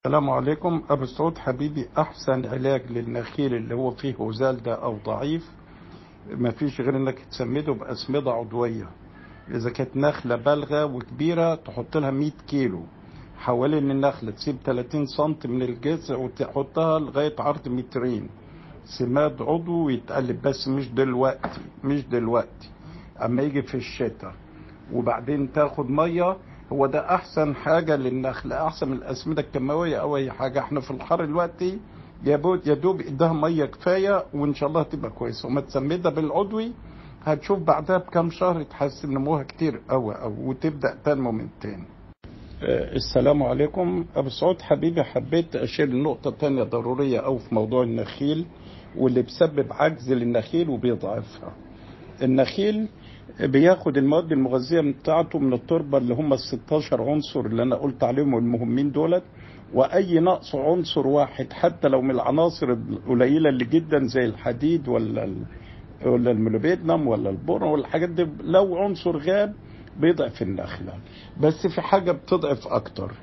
السلام عليكم أبو سعود حبيبي أحسن علاج للنخيل اللي هو فيه هزال ده أو ضعيف ما فيش غير إنك تسمده بأسمدة عضوية إذا كانت نخلة بالغة وكبيرة تحط لها 100 كيلو حوالين النخلة تسيب 30 سم من الجذع وتحطها لغاية عرض مترين سماد عضو ويتقلب بس مش دلوقتي مش دلوقتي أما يجي في الشتاء وبعدين تاخد ميه هو ده احسن حاجه للنخل احسن من الاسمده الكيماويه او اي حاجه احنا في الحر دلوقتي يا بو- يا دوب اداها ميه كفايه وان شاء الله تبقى كويسه وما تسمدها بالعضوي هتشوف بعدها بكام شهر تحسن نموها كتير قوي قوي وتبدا تنمو من تاني آه، السلام عليكم ابو سعود حبيبي حبيت اشير لنقطه تانية ضروريه او في موضوع النخيل واللي بسبب عجز للنخيل وبيضعفها النخيل بياخد المواد المغذية بتاعته من التربة اللي هم ال 16 عنصر اللي أنا قلت عليهم المهمين دولت وأي نقص عنصر واحد حتى لو من العناصر القليلة اللي جدا زي الحديد ولا ال ولا الموليبيدنم ولا البورون والحاجات دي لو عنصر غاب بيضعف النخلة بس في حاجة بتضعف أكتر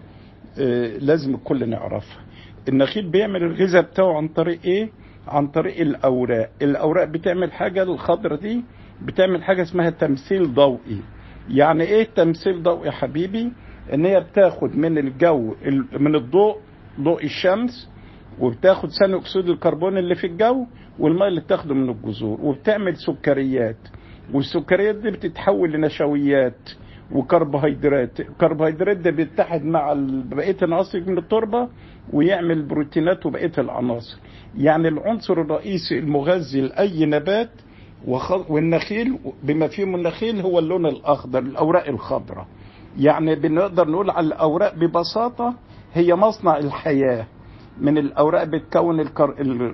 آه، لازم الكل نعرفها النخيل بيعمل الغذاء بتاعه عن طريق ايه عن طريق الاوراق الاوراق بتعمل حاجه الخضره دي بتعمل حاجه اسمها تمثيل ضوئي يعني ايه تمثيل ضوئي يا حبيبي ان هي بتاخد من الجو ال- من الضوء ضوء الشمس وبتاخد ثاني اكسيد الكربون اللي في الجو والماء اللي بتاخده من الجذور وبتعمل سكريات والسكريات دي بتتحول لنشويات وكربوهيدرات الكربوهيدرات ده بيتحد مع ال- بقيه العناصر من التربه ويعمل بروتينات وبقيه العناصر يعني العنصر الرئيسي المغذي لاي نبات وخ- والنخيل بما فيهم النخيل هو اللون الاخضر الاوراق الخضراء يعني بنقدر نقول على الاوراق ببساطه هي مصنع الحياه من الاوراق بتكون الكر...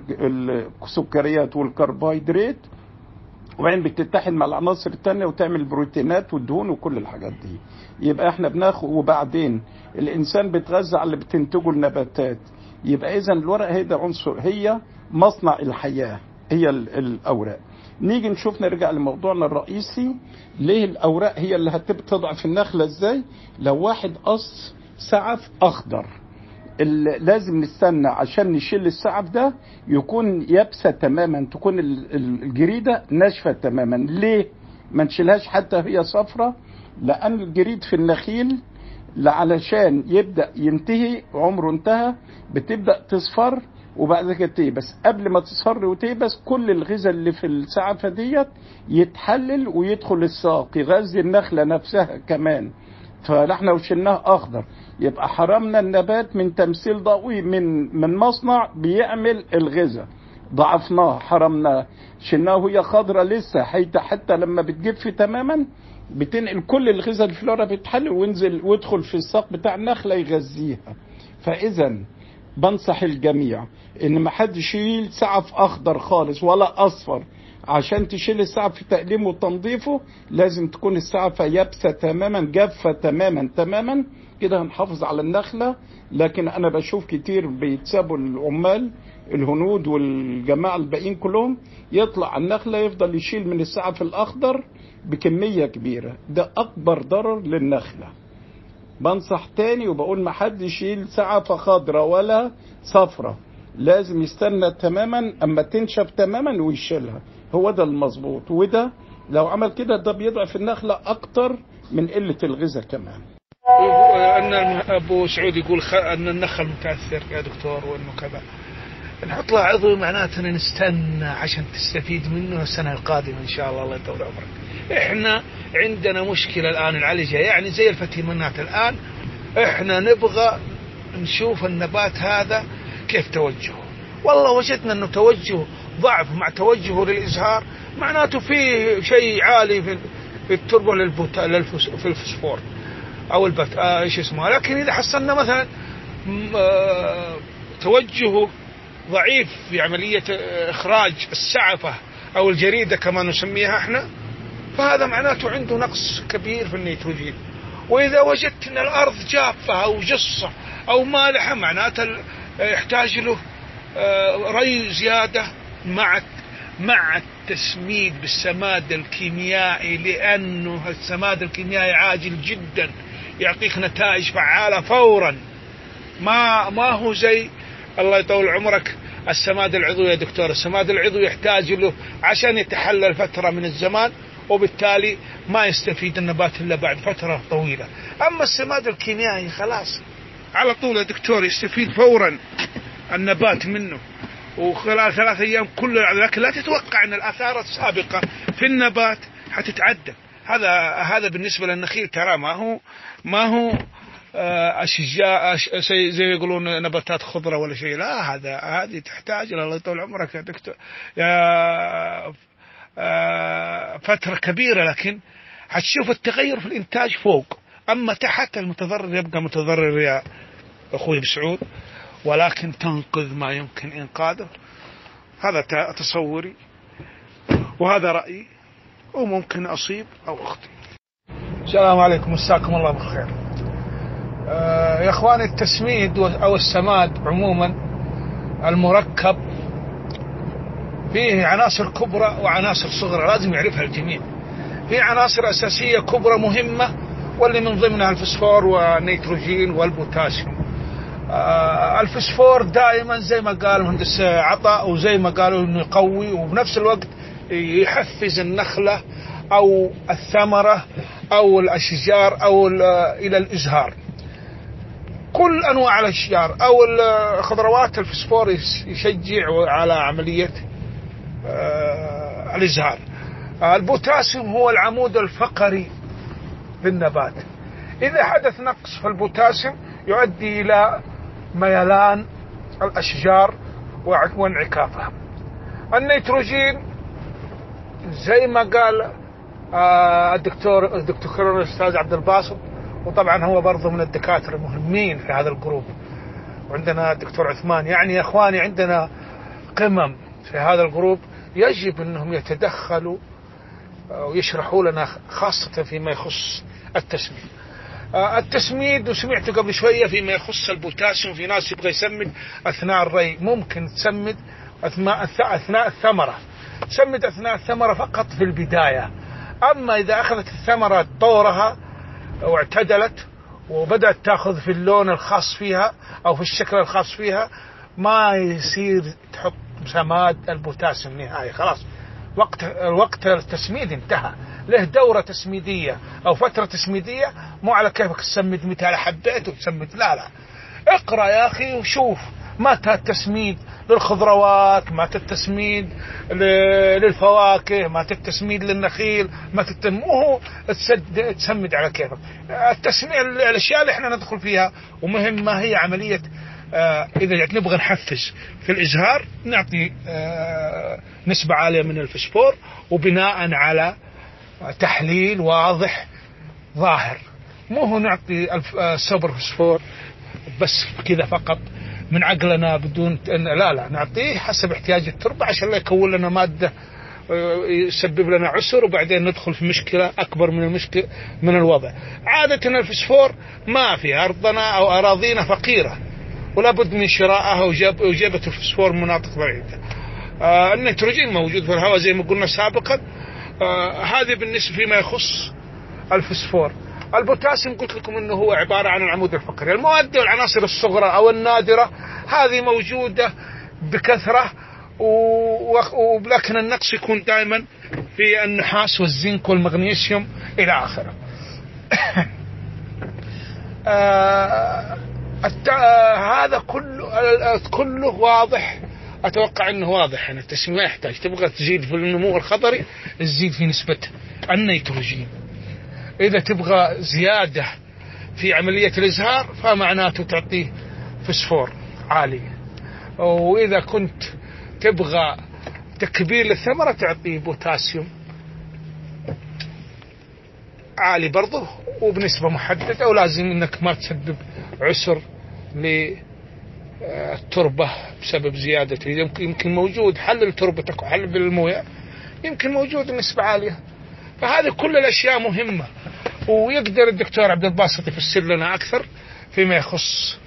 ال- السكريات والكربوهيدرات وبعدين بتتحد مع العناصر التانية وتعمل بروتينات والدهون وكل الحاجات دي يبقى احنا بناخد وبعدين الانسان بيتغذى على اللي بتنتجه النباتات يبقى اذا الورق هي ده عنصر هي مصنع الحياة هي ال- الاوراق نيجي نشوف نرجع لموضوعنا الرئيسي ليه الاوراق هي اللي هتضعف النخلة ازاي لو واحد قص سعف اخضر ال- لازم نستنى عشان نشيل السعف ده يكون يابسه تماما تكون ال- ال- الجريده ناشفه تماما ليه ما نشيلهاش حتى هي صفرة لان الجريد في النخيل لا علشان يبدا ينتهي عمره انتهى بتبدا تصفر وبعد كده تيبس قبل ما تصفر وتيبس كل الغذاء اللي في السعفه ديت يتحلل ويدخل الساق يغذي النخله نفسها كمان فاحنا وشلناه اخضر يبقى حرمنا النبات من تمثيل ضوئي من من مصنع بيعمل الغذاء ضعفناه حرمناه شلناه وهي خضرة لسه حتى حتى لما بتجف تماما بتنقل كل الغذاء اللي في الورقه بيتحلل وينزل ويدخل في الساق بتاع النخله يغذيها فاذا بنصح الجميع ان ما حد يشيل سعف اخضر خالص ولا اصفر عشان تشيل السعف في تقليمه وتنظيفه لازم تكون السعفة يابسة تماما جافة تماما تماما كده هنحافظ على النخلة لكن انا بشوف كتير بيتسابوا العمال الهنود والجماعة الباقيين كلهم يطلع على النخلة يفضل يشيل من السعف الاخضر بكمية كبيرة ده اكبر ضرر للنخلة بنصح تاني وبقول ما حد يشيل سعفة خضراء ولا صفرة لازم يستنى تماما اما تنشف تماما ويشيلها هو ده المظبوط وده لو عمل كده ده بيضعف النخلة اكتر من قلة الغذاء كمان ان ابو سعود يقول خ... ان النخل متاثر يا دكتور وانه كذا نحط له عضوي معناته نستنى عشان تستفيد منه السنه القادمه ان شاء الله الله يطول عمرك. احنا عندنا مشكله الان نعالجها يعني زي الفتيمنات الان احنا نبغى نشوف النبات هذا كيف توجهه. والله وجدنا انه توجهه ضعف مع توجهه للازهار معناته في شيء عالي في في التربه للبوتا للفس... في الفسفور او البت آه ايش اسمه لكن اذا حصلنا مثلا م- آه توجهه ضعيف في عمليه آه، اخراج السعفه او الجريده كما نسميها احنا فهذا معناته عنده نقص كبير في النيتروجين واذا وجدت ان الارض جافه او جصه او مالحه معناته ال- يحتاج له آه، ري زياده مع مع التسميد بالسماد الكيميائي لانه السماد الكيميائي عاجل جدا يعطيك نتائج فعاله فورا ما ما هو زي الله يطول عمرك السماد العضوي يا دكتور السماد العضوي يحتاج له عشان يتحلل فترة من الزمان وبالتالي ما يستفيد النبات إلا بعد فترة طويلة أما السماد الكيميائي خلاص على طول يا دكتور يستفيد فورا النبات منه وخلال ثلاث أيام كل لكن لا تتوقع أن الآثار السابقة في النبات حتتعدل هذا هذا بالنسبة للنخيل ترى ما هو ما هو آه، اشجار زي زي يقولون نباتات خضره ولا شيء لا هذا هذه تحتاج الله يطول عمرك يا دكتور يا آه، فتره كبيره لكن حتشوف التغير في الانتاج فوق اما تحت المتضرر يبقى متضرر يا اخوي بسعود ولكن تنقذ ما يمكن انقاذه هذا تصوري وهذا رايي وممكن اصيب او اخطئ السلام عليكم مساكم الله بالخير آه، يا اخواني التسميد او السماد عموما المركب فيه عناصر كبرى وعناصر صغرى لازم يعرفها الجميع في عناصر اساسيه كبرى مهمه واللي من ضمنها الفسفور والنيتروجين والبوتاسيوم آه الفسفور دائما زي ما قال مهندس عطاء وزي ما قالوا انه يقوي وبنفس الوقت يحفز النخله او الثمره او الاشجار او الى الازهار كل انواع الاشجار او الخضروات الفسفور يشجع على عمليه آه، الازهار البوتاسيوم هو العمود الفقري للنبات اذا حدث نقص في البوتاسيوم يؤدي الى ميلان الاشجار وانعكافها النيتروجين زي ما قال آه، الدكتور الدكتور الاستاذ عبد الباسط وطبعا هو برضه من الدكاتره المهمين في هذا الجروب وعندنا الدكتور عثمان يعني يا اخواني عندنا قمم في هذا الجروب يجب انهم يتدخلوا ويشرحوا لنا خاصة فيما يخص التسميد آه، التسميد وسمعت قبل شوية فيما يخص البوتاسيوم في ناس يبغى يسمد أثناء الري ممكن تسمد أثناء الثمرة تسمد أثناء الثمرة فقط في البداية أما إذا أخذت الثمرة دورها واعتدلت وبدأت تاخذ في اللون الخاص فيها أو في الشكل الخاص فيها ما يصير تحط سماد البوتاسيوم نهائي خلاص وقت وقت التسميد انتهى له دورة تسميدية أو فترة تسميدية مو على كيفك تسمد متى حبيت وتسمد لا لا اقرأ يا أخي وشوف متى التسميد للخضروات متى التسميد للفواكه متى التسميد للنخيل متى مو هو تسمد على كيفك التسميد الاشياء اللي احنا ندخل فيها ومهمه هي عمليه آه اذا نبغى نحفز في الازهار نعطي آه نسبه عاليه من الفسفور وبناء على تحليل واضح ظاهر مو هو نعطي الصبر آه، فسفور بس كذا فقط من عقلنا بدون لا لا نعطيه حسب احتياج التربة عشان لا يكون لنا مادة آه، يسبب لنا عسر وبعدين ندخل في مشكلة أكبر من المشكلة من الوضع عادة الفسفور ما في أرضنا أو أراضينا فقيرة ولا بد من شرائها وجابة الفسفور من مناطق بعيدة آه النيتروجين موجود في الهواء زي ما قلنا سابقا آه هذه بالنسبة فيما يخص الفسفور البوتاسيوم قلت لكم انه هو عباره عن العمود الفقري المواد والعناصر الصغرى او النادره هذه موجوده بكثره ولكن النقص يكون دائما في النحاس والزنك والمغنيسيوم الى اخره آه هذا كله كله واضح اتوقع انه واضح ان التسميه يحتاج تبغى تزيد في النمو الخضري تزيد في نسبه النيتروجين إذا تبغى زيادة في عملية الإزهار فمعناته تعطيه فسفور عالي وإذا كنت تبغى تكبير للثمرة تعطيه بوتاسيوم عالي برضه وبنسبة محددة ولازم انك ما تسبب عسر للتربة بسبب زيادة يمكن موجود حلل تربتك وحلل بالمويه يمكن موجود نسبة عالية فهذه كل الاشياء مهمه ويقدر الدكتور عبد الباسط يفسر لنا اكثر فيما يخص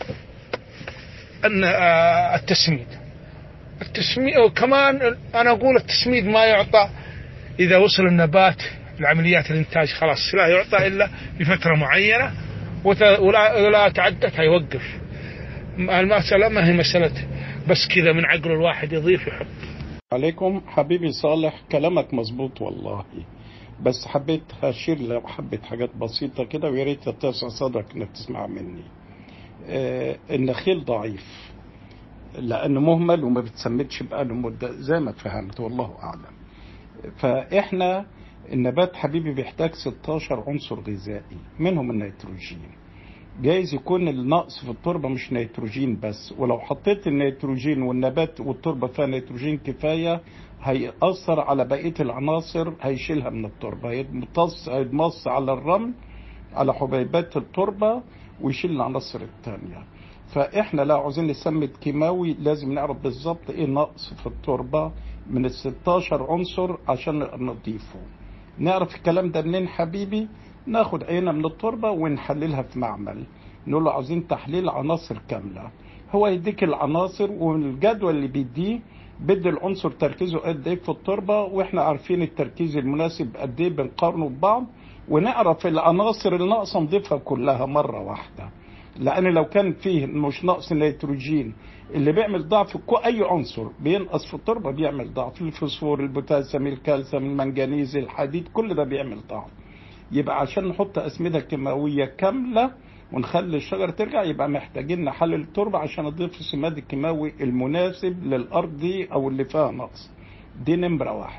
ان آه، التسميد التسميد وكمان انا اقول التسميد ما يعطى اذا وصل النبات لعمليات الانتاج خلاص لا يعطى الا بفتره معينه ولا تعدت هيوقف المسألة ما هي مسألة بس كذا من عقل الواحد يضيف يحب عليكم حبيبي صالح كلامك مظبوط والله بس حبيت هشير لو حبة حاجات بسيطة كده ويا ريت تتسع صدرك انك تسمع مني آه النخيل ضعيف لانه مهمل وما بتسمدش بقاله مدة زي ما فهمت والله اعلم فاحنا النبات حبيبي بيحتاج 16 عنصر غذائي منهم النيتروجين جايز يكون النقص في التربة مش نيتروجين بس ولو حطيت النيتروجين والنبات والتربة فيها نيتروجين كفاية هيأثر على بقية العناصر هيشيلها من التربة هيمتص هيمص على الرمل على حبيبات التربة ويشيل العناصر التانية فاحنا لو عاوزين نسمد كيماوي لازم نعرف بالظبط ايه نقص في التربة من ال 16 عنصر عشان نضيفه نعرف الكلام ده منين حبيبي ناخد عينة من التربة ونحللها في معمل نقول له عاوزين تحليل عناصر كاملة هو يديك العناصر والجدول اللي بيديه بدي العنصر تركيزه قد ايه في التربة واحنا عارفين التركيز المناسب قد ايه بنقارنه ببعض ونعرف العناصر الناقصة نضيفها كلها مرة واحدة لان لو كان فيه مش نقص نيتروجين اللي بيعمل ضعف اي عنصر بينقص في التربه بيعمل ضعف الفوسفور البوتاسيوم الكالسيوم المنجنيز الحديد كل ده بيعمل ضعف يبقى عشان نحط اسمده كيماويه كامله ونخلي الشجره ترجع يبقى محتاجين نحلل التربه عشان نضيف السماد الكيماوي المناسب للارض دي او اللي فيها نقص دي نمره واحد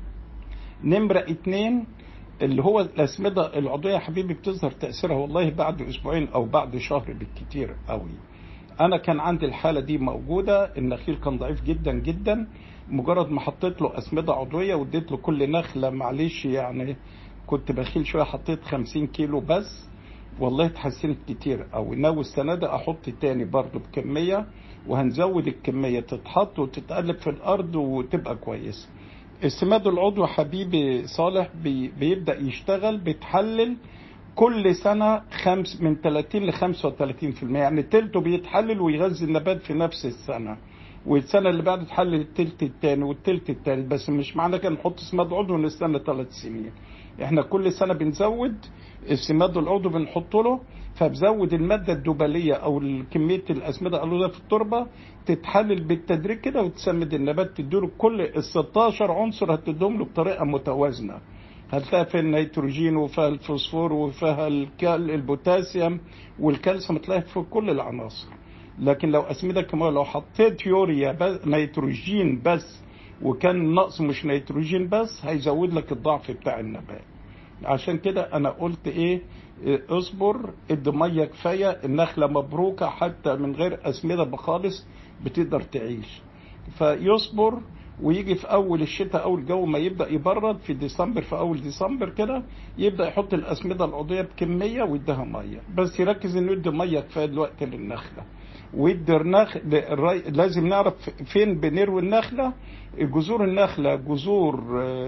نمره اتنين اللي هو الاسمده العضويه يا حبيبي بتظهر تاثيرها والله بعد اسبوعين او بعد شهر بالكتير قوي انا كان عندي الحاله دي موجوده النخيل كان ضعيف جدا جدا مجرد ما حطيت له اسمده عضويه واديت له كل نخله معلش يعني كنت بخيل شويه حطيت 50 كيلو بس والله اتحسنت كتير قوي ناوي السنه دي احط تاني برضه بكميه وهنزود الكميه تتحط وتتقلب في الارض وتبقى كويسه السماد العضوي حبيبي صالح بي بيبدا يشتغل بيتحلل كل سنه خمس من 30 ل 35% يعني تلته بيتحلل ويغذي النبات في نفس السنه والسنه اللي بعد تحلل التلت الثاني والتلت الثالث بس مش معنى كده نحط سماد عضوي ونستنى ثلاث سنين احنا كل سنه بنزود السماد العضوي بنحط له فبزود الماده الدبليه او كميه الاسمده العضويه في التربه تتحلل بالتدريج كده وتسمد النبات تديله كل ال 16 عنصر هتديهم له بطريقه متوازنه هتلاقي فيها النيتروجين وفيها الفوسفور وفيها الكال البوتاسيوم والكالسيوم تلاقي في كل العناصر لكن لو اسمده كمان لو حطيت يوريا بس نيتروجين بس وكان نقص مش نيتروجين بس هيزود لك الضعف بتاع النبات عشان كده انا قلت ايه اصبر ادي ميه كفايه النخله مبروكه حتى من غير اسمده خالص بتقدر تعيش فيصبر ويجي في اول الشتاء اول الجو ما يبدا يبرد في ديسمبر في اول ديسمبر كده يبدا يحط الاسمده العضويه بكميه ويديها ميه بس يركز انه يدي ميه كفايه دلوقتي للنخله ويدي النخ... لازم نعرف فين بنروي النخله جذور النخله جذور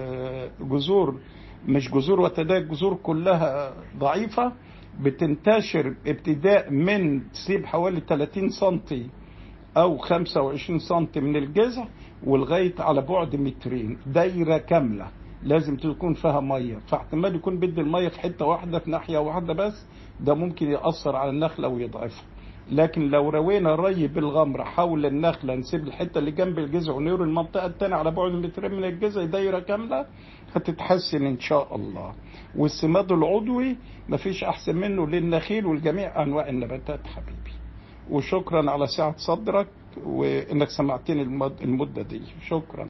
جذور مش جذور وتدايق جذور كلها ضعيفه بتنتشر ابتداء من تسيب حوالي 30 سنتي او 25 سم من الجذع ولغايه على بعد مترين دايره كامله لازم تكون فيها ميه فاحتمال يكون بدي الميه في حته واحده في ناحيه واحده بس ده ممكن ياثر على النخله ويضعفها لكن لو روينا ري بالغمر حول النخله نسيب الحته اللي جنب الجذع ونور المنطقه الثانيه على بعد مترين من الجذع دايره كامله هتتحسن ان شاء الله والسماد العضوي مفيش احسن منه للنخيل ولجميع انواع النباتات حبيبي وشكرا على سعة صدرك وانك سمعتني المدة دي شكرا